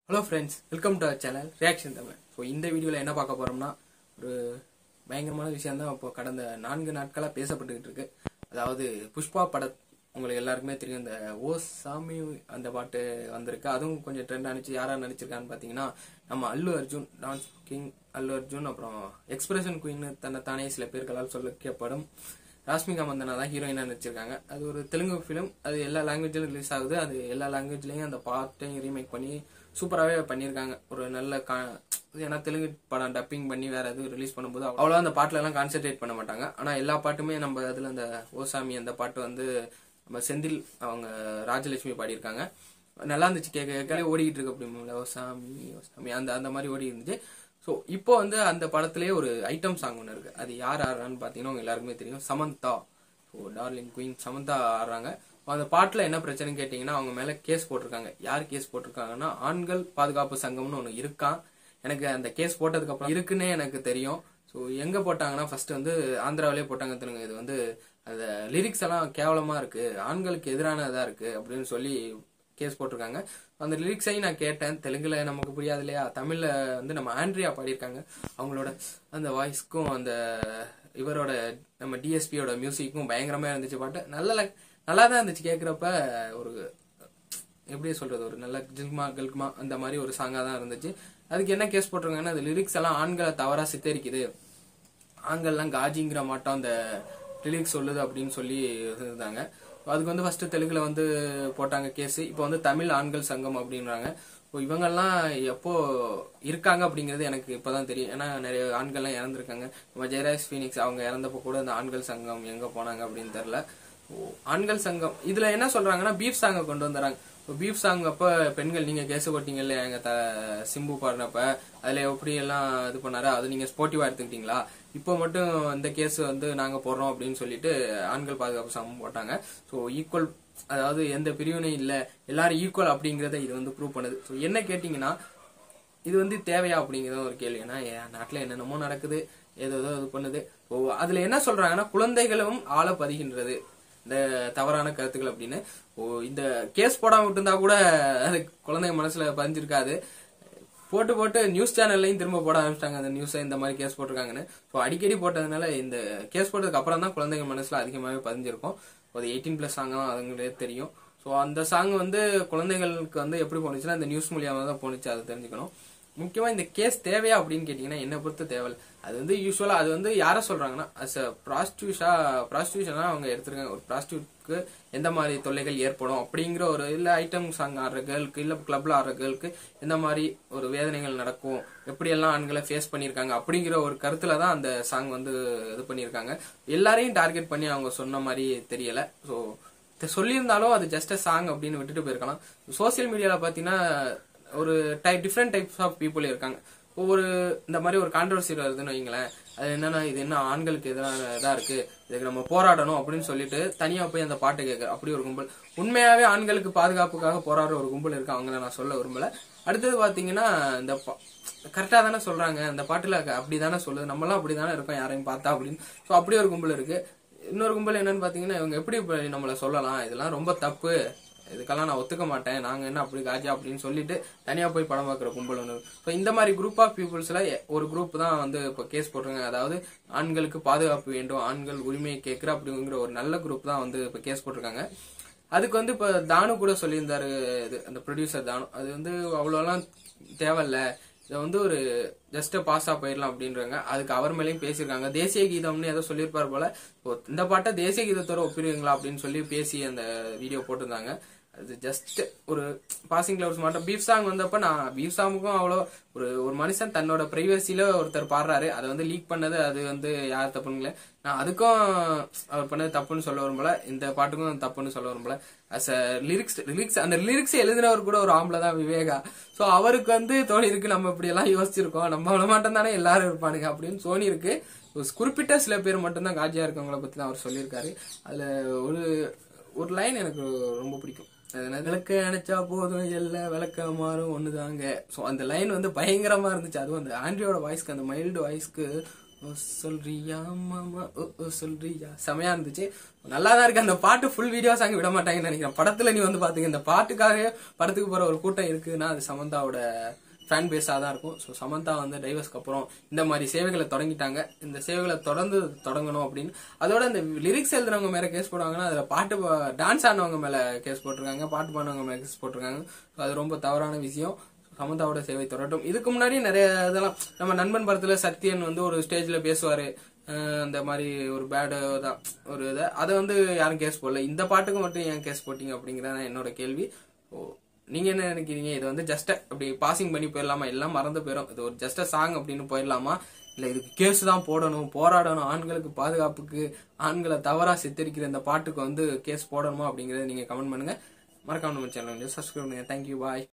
hello friends welcome to our channel reaction Tamil so இந்த வீடியோவில் என்ன பார்க்க போறோம்னா ஒரு பயங்கரமான விஷயம் தான் இப்போ கடந்த நான்கு நாட்களாக பேசப்பட்டுக்கிட்டு இருக்கு அதாவது புஷ்பா பட உங்களுக்கு எல்லாருக்குமே தெரியும் இந்த ஓ சாமி அந்த பாட்டு வந்திருக்கு அதுவும் கொஞ்சம் ட்ரெண்ட் ஆனிச்சு யாரா நடிச்சிருக்கான்னு பார்த்தீங்கன்னா நம்ம அல்லு அர்ஜுன் டான்ஸ் கிங் அல்லு அர்ஜுன் அப்புறம் எக்ஸ்பிரஷன் குயின் தன்னைத்தானே சில பேர்களால் சொல்லப்படும் ராஷ்மிகா மந்தனா தான் ஹீரோயினா நடிச்சிருக்காங்க அது ஒரு தெலுங்கு ஃபிலிம் அது எல்லா லாங்குவேஜ்லயும் ரிலீஸ் ஆகுது அது எல்லா லாங்குவேஜ்லயும் அந்த பாட்டையும் ரீமேக் பண்ணி சூப்பராகவே பண்ணியிருக்காங்க ஒரு நல்ல கா ஏன்னா தெலுங்கு படம் டப்பிங் பண்ணி வேற எதுவும் ரிலீஸ் பண்ணும்போது அவ்வளோ அந்த பாட்டுல எல்லாம் கான்சென்ட்ரேட் பண்ண மாட்டாங்க ஆனா எல்லா பாட்டுமே நம்ம அதுல அந்த ஓசாமி அந்த பாட்டு வந்து நம்ம செந்தில் அவங்க ராஜலட்சுமி பாடியிருக்காங்க நல்லா இருந்துச்சு கேட்க கேட்க ஓடிக்கிட்டு இருக்கு அப்படி ஓசாமி ஓசாமி அந்த அந்த மாதிரி ஓடி இருந்துச்சு ஸோ இப்போ வந்து அந்த படத்திலேயே ஒரு ஐட்டம் சாங் ஒன்று இருக்கு அது யார் ஆடுறான்னு பார்த்தீங்கன்னா உங்க எல்லாருக்குமே தெரியும் Samantha so darling queen Samantha ஆடுறாங்க அந்த பாட்டில் என்ன பிரச்சனைன்னு கேட்டிங்கன்னா அவங்க மேலே கேஸ் போட்டிருக்காங்க யார் கேஸ் போட்டிருக்காங்கன்னா ஆண்கள் பாதுகாப்பு சங்கம்னு ஒன்று இருக்கான் எனக்கு அந்த கேஸ் போட்டதுக்கு அப்புறம் இருக்குன்னே எனக்கு தெரியும் ஸோ எங்க போட்டாங்கன்னா ஃபர்ஸ்ட் வந்து ஆந்திராவிலே போட்டாங்க தெரியுங்க இது வந்து அந்த லிரிக்ஸ் எல்லாம் கேவலமா இருக்கு ஆண்களுக்கு எதிரானதா இருக்கு அப்படின்னு சொல்லி கேஸ் போட்டிருக்காங்க அந்த லிரிக்ஸையும் நான் கேட்டேன் தெலுங்குல நமக்கு புரியாது இல்லையா தமிழ்ல வந்து நம்ம ஆண்ட்ரியா பாடியிருக்காங்க அவங்களோட அந்த வாய்ஸ்க்கும் அந்த இவரோட நம்ம டிஎஸ்பியோட மியூசிக்கும் பயங்கரமா இருந்துச்சு பாட்டு நல்ல நல்லா தான் இருந்துச்சு கேட்குறப்ப ஒரு எப்படி சொல்றது ஒரு நல்ல ஜில்மா கல்குமா அந்த மாதிரி ஒரு சாங்கா தான் இருந்துச்சு அதுக்கு என்ன கேஸ் போட்டிருக்காங்கன்னா அந்த லிரிக்ஸ் எல்லாம் ஆண்களை தவறா சித்தரிக்குது ஆண்கள்லாம் காஜிங்கிற மாட்டோம் அந்த லிரிக்ஸ் சொல்லுது அப்படின்னு சொல்லி இருந்தாங்க அதுக்கு வந்து ஃபர்ஸ்ட் தெலுங்குல வந்து போட்டாங்க கேஸ் இப்போ வந்து தமிழ் ஆண்கள் சங்கம் அப்படின்றாங்க இப்போ இவங்கெல்லாம் எப்போ இருக்காங்க அப்படிங்கிறது எனக்கு இப்பதான் தெரியும் ஏன்னா நிறைய ஆண்கள்லாம் இறந்துருக்காங்க நம்ம ஜெயராஜ் ஃபீனிக்ஸ் அவங்க இறந்தப்போ கூட அந்த ஆண்கள் சங்கம் எங்க போனாங்க அப்படின்னு தெரியல ஆண்கள் சங்கம் இதுல என்ன சொல்றாங்கன்னா பீஃப் சாங்கை கொண்டு வந்துறாங்க பீஃப் சாங் அப்ப பெண்கள் நீங்க கேச போட்டீங்கல்ல எங்க த சிம்பு பாடினப்ப அதுல எப்படி எல்லாம் இது பண்ணாரு அது நீங்க ஸ்போர்ட்டிவா எடுத்துக்கிட்டீங்களா இப்போ மட்டும் இந்த கேஸ் வந்து நாங்க போடுறோம் அப்படின்னு சொல்லிட்டு ஆண்கள் பாதுகாப்பு சங்கம் போட்டாங்க ஸோ ஈக்குவல் அதாவது எந்த பிரிவினையும் இல்ல எல்லாரும் ஈக்குவல் அப்படிங்கறத இது வந்து ப்ரூவ் பண்ணுது ஸோ என்ன கேட்டீங்கன்னா இது வந்து தேவையா அப்படிங்கிறது ஒரு கேள்வி ஏன்னா என் நாட்டுல என்னென்னமோ நடக்குது ஏதோ ஏதோ இது பண்ணுது ஓ அதுல என்ன சொல்றாங்கன்னா குழந்தைகளும் ஆள பதிகின்றது இந்த தவறான கருத்துக்கள் அப்படின்னு ஓ இந்த கேஸ் போடாம விட்டுருந்தா கூட அது குழந்தைங்க மனசுல பதிஞ்சிருக்காது போட்டு போட்டு நியூஸ் சேனல்லையும் திரும்ப போட ஆரம்பிச்சிட்டாங்க அந்த நியூஸை இந்த மாதிரி கேஸ் போட்டிருக்காங்கன்னு ஸோ அடிக்கடி போட்டதுனால இந்த கேஸ் போட்டதுக்கு அப்புறம் தான் குழந்தைங்க மனசுல அதிகமாகவே பதிஞ்சிருக்கும் அது எயிட்டீன் பிளஸ் சாங்கும் அதுங்களே தெரியும் ஸோ அந்த சாங் வந்து குழந்தைகளுக்கு வந்து எப்படி போனுச்சுன்னா இந்த நியூஸ் மூலியமா தான் போனுச்சு அதை தெரிஞ்சுக்கணும் முக்கியமா இந்த கேஸ் தேவையா அப்படின்னு கேட்டீங்கன்னா என்ன பொறுத்த தேவை அது வந்து யூஸ்வலா அது வந்து யார சொல்றாங்கன்னா அஸ் அ ப்ராஸ்டியூஷா ப்ராஸ்டியூஷனா அவங்க எடுத்திருக்காங்க ஒரு ப்ராஸ்டியூட்க்கு எந்த மாதிரி தொல்லைகள் ஏற்படும் அப்படிங்கிற ஒரு இல்ல ஐட்டம் சாங் ஆடுற கேர்ளுக்கு இல்ல கிளப்ல ஆடுற கேர்ளுக்கு எந்த மாதிரி ஒரு வேதனைகள் நடக்கும் எப்படி எல்லாம் ஆண்களை ஃபேஸ் பண்ணிருக்காங்க அப்படிங்கிற ஒரு கருத்துல தான் அந்த சாங் வந்து இது பண்ணிருக்காங்க எல்லாரையும் டார்கெட் பண்ணி அவங்க சொன்ன மாதிரி தெரியல ஸோ சொல்லியிருந்தாலும் அது ஜஸ்ட் சாங் அப்படின்னு விட்டுட்டு போயிருக்கலாம் சோசியல் மீடியால பாத்தீங்கன்னா ஒரு type different types of people இருக்காங்க ஒவ்வொரு இந்த மாதிரி ஒரு கான்ட்ரவர்சி வருதுன்னு வைங்களேன் அது என்னன்னா இது என்ன ஆண்களுக்கு எதிரான இதா இருக்கு இதுக்கு நம்ம போராடணும் அப்படின்னு சொல்லிட்டு தனியா போய் அந்த பாட்டை கேட்க அப்படி ஒரு கும்பல் உண்மையாவே ஆண்களுக்கு பாதுகாப்புக்காக போராடுற ஒரு கும்பல் இருக்கு அவங்கள நான் சொல்ல விரும்பல அடுத்தது பாத்தீங்கன்னா இந்த கரெக்டா தானே சொல்றாங்க அந்த பாட்டுல அப்படிதானே சொல்லுது நம்மளாம் அப்படிதானே இருக்கோம் யாரையும் பார்த்தா அப்படின்னு ஸோ அப்படி ஒரு கும்பல் இருக்கு இன்னொரு கும்பல் என்னன்னு பாத்தீங்கன்னா இவங்க எப்படி நம்மள சொல்லலாம் இதெல்லாம் ரொம்ப தப்பு இதுக்கெல்லாம் நான் ஒத்துக்க மாட்டேன் நாங்க என்ன அப்படி காஜா அப்படின்னு சொல்லிட்டு தனியா போய் படம் பார்க்குற கும்பல் ஒன்று ஸோ இந்த மாதிரி குரூப் ஆஃப் பீப்புள்ஸ்ல ஒரு குரூப் தான் வந்து இப்போ கேஸ் போட்டிருக்காங்க அதாவது ஆண்களுக்கு பாதுகாப்பு வேண்டும் ஆண்கள் உரிமையை கேட்கிற அப்படிங்கிற ஒரு நல்ல குரூப் தான் வந்து இப்போ கேஸ் போட்டிருக்காங்க அதுக்கு வந்து இப்போ தானு கூட சொல்லியிருந்தாரு இது அந்த ப்ரொடியூசர் தானு அது வந்து அவ்வளோலாம் தேவையில்ல இதை வந்து ஒரு ஜஸ்ட் பாஸா போயிடலாம் அப்படின்றாங்க அதுக்கு அவர் மேலேயும் பேசியிருக்காங்க தேசிய கீதம்னு ஏதோ சொல்லியிருப்பார் போல இந்த பாட்டை தேசிய கீதத்தோட ஒப்பிடுவீங்களா அப்படின்னு சொல்லி பேசி அந்த வீடியோ போட்டிருந்தாங்க அது ஜஸ்ட் ஒரு பாசிங் கிளவுஸ் மட்டும் பீஃப் சாங் வந்தப்ப நான் பீஃப் சாங்குக்கும் அவ்வளோ ஒரு ஒரு மனுஷன் தன்னோட பிரைவசியில ஒருத்தர் பாடுறாரு அதை வந்து லீக் பண்ணது அது வந்து யார் தப்புங்களே நான் அதுக்கும் அவர் பண்ணது தப்புன்னு சொல்ல வரும்போல இந்த பாட்டுக்கும் தப்புன்னு சொல்ல வரும்போல அஸ் அ லிரிக்ஸ் லிரிக்ஸ் அந்த லிரிக்ஸ் எழுதினவர் கூட ஒரு ஆம்பளை தான் விவேகா ஸோ அவருக்கு வந்து தோணி இருக்கு நம்ம இப்படி எல்லாம் யோசிச்சிருக்கோம் நம்ம அவ்வளோ மட்டும் தானே எல்லாரும் இருப்பானுங்க அப்படின்னு சோனி இருக்கு குறிப்பிட்ட சில பேர் மட்டும்தான் காஜியா இருக்கவங்கள பத்தி தான் அவர் சொல்லியிருக்காரு அதுல ஒரு ஒரு லைன் எனக்கு ரொம்ப பிடிக்கும் விளக்க அணைச்சா போதும் எல்லா விளக்க மாறும் ஒண்ணுதாங்க ஸோ அந்த லைன் வந்து பயங்கரமா இருந்துச்சு அதுவும் அந்த ஆண்ட்ரியோட வாய்ஸ்க்கு அந்த மைல்டு வாய்ஸ்க்கு ஓ சொல்றியா மாமா ஓ ஓ சொல்றியா செமையா இருந்துச்சு நல்லா தான் இருக்கு அந்த பாட்டு ஃபுல் வீடியோ சாங் விட மாட்டாங்கன்னு நினைக்கிறேன் படத்துல நீ வந்து பாத்துக்க இந்த பாட்டுக்காக படத்துக்கு போற ஒரு கூட்டம் இருக்குன்னா அது சமந்தாவோட ஃபேன் பேஸாக தான் இருக்கும் ஸோ சமந்தா வந்து டைவர்ஸ்க்கு அப்புறம் இந்த மாதிரி சேவைகளை தொடங்கிட்டாங்க இந்த சேவைகளை தொடர்ந்து தொடங்கணும் அப்படின்னு அதோட இந்த லிரிக்ஸ் எழுதுனவங்க மேல கேஸ் போடுவாங்கன்னா அதில் பாட்டு டான்ஸ் ஆனவங்க மேல கேஸ் போட்டிருக்காங்க பாட்டு பாடினவங்க மேல கேஸ் போட்டிருக்காங்க ஸோ அது ரொம்ப தவறான விஷயம் சமந்தாவோட சேவை தொடரட்டும் இதுக்கு முன்னாடி நிறைய இதெல்லாம் நம்ம நண்பன் படத்துல சத்யன் வந்து ஒரு ஸ்டேஜ்ல பேசுவாரு அஹ் அந்த மாதிரி ஒரு பேடு தான் ஒரு இதை அதை வந்து யாரும் கேஸ் போடல இந்த பாட்டுக்கு மட்டும் ஏன் கேஸ் போட்டீங்க அப்படிங்கிறத என்னோட கேள்வி ஓ நீங்க என்ன நினைக்கிறீங்க இது வந்து ஜஸ்ட் அப்படி பாசிங் பண்ணி போயிடலாமா எல்லாம் மறந்து போயிடும் இது ஒரு ஜஸ்ட் சாங் அப்படின்னு போயிடலாமா இல்ல இதுக்கு கேஸ் தான் போடணும் போராடணும் ஆண்களுக்கு பாதுகாப்புக்கு ஆண்களை தவறா சித்தரிக்கிற இந்த பாட்டுக்கு வந்து கேஸ் போடணுமா அப்படிங்கறத நீங்க கமெண்ட் பண்ணுங்க மறக்காம நம்ம சேனல் சப்ஸ்கிரைப் பண்ணுங்க தேங்க்யூ பாய்